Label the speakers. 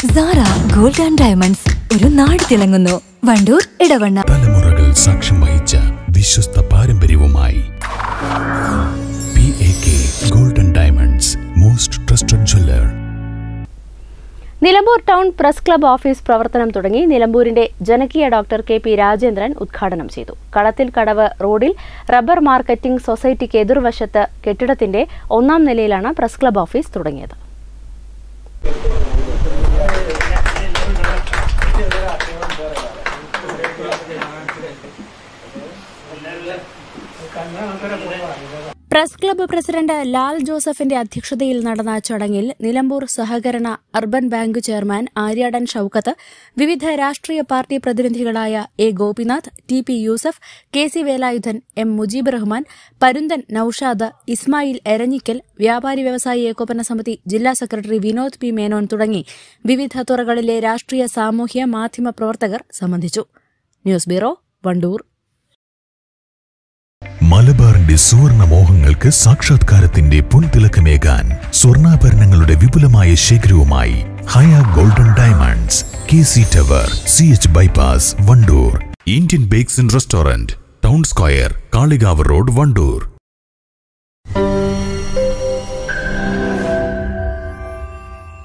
Speaker 1: Sara gold and diamonds ഒരു നാട് തിളങ്ങുന്നു വണ്ടൂർ ഇടവണ്ണ
Speaker 2: തലമുറകൾ സാക്ഷ്യം വഹിച്ച വിശ്വസ്ത പാരമ്പര്യവുമായി P A K golden diamonds most trusted jeweller
Speaker 3: Nilambur town press club office പ്രവർത്തനം തുടങ്ങി നിലമ്പൂരിന്റെ ജനകീയ ഡോക്ടർ കെ പി രാജേന്ദ്രൻ ഉദ്ഘാടനം ചെയ്തു കളത്തിൽ കടവ് റോഡിൽ റബ്ബർ മാർക്കറ്റിംഗ് സൊസൈറ്റിക്ക് എതിർവശത്ത് കെട്ടിടത്തിന്റെ ഒന്നാം നിലയിലാണ് പ്രസ് ക്ലബ് ഓഫീസ് തുടങ്ങിയത് പ്രസ് ക്ലബ്ബ് പ്രസിഡന്റ് ലാൽ ജോസഫിന്റെ അധ്യക്ഷതയിൽ നടന്ന ചടങ്ങിൽ നിലമ്പൂർ സഹകരണ urban bank chairman Aryadan Shoukath വിവിധ രാഷ്ട്രീയ പാർട്ടി പ്രതിനിധികളായ എ ഗോപിനാഥ് ടി പി യൂസഫ് കെ സി വേലായുധൻ എം മുജീബ് റഹ്മാൻ പരുന്തൻ നൌഷാദ് ഇസ്മായിൽ എരഞ്ഞിക്കൽ വ്യാപാരി വ്യവസായി ഏകോപന സമിതി ജില്ലാ സെക്രട്ടറി വിനോദ് പി മേനോൻ തുടങ്ങി വിവിധ തുറകളിലെ രാഷ്ട്രീയ സാമൂഹ്യ മാധ്യമ പ്രവർത്തകർ സംബന്ധിച്ചു ന്യൂസ് ബ്യൂറോ വണ്ടൂർ
Speaker 2: മലബാറിന്റെ സുവർണ മോഹങ്ങൾക്ക് സാക്ഷാത്കാരത്തിന്റെ പൊൻതിളക്കമേകാൻ സ്വർണ്ണാഭരണങ്ങളുടെ വിപുലമായ ശേഖരവുമായി Haya golden diamonds K C tower C H bypass Wandoor Indian bakes and restaurant town square Kalikavu road Wandoor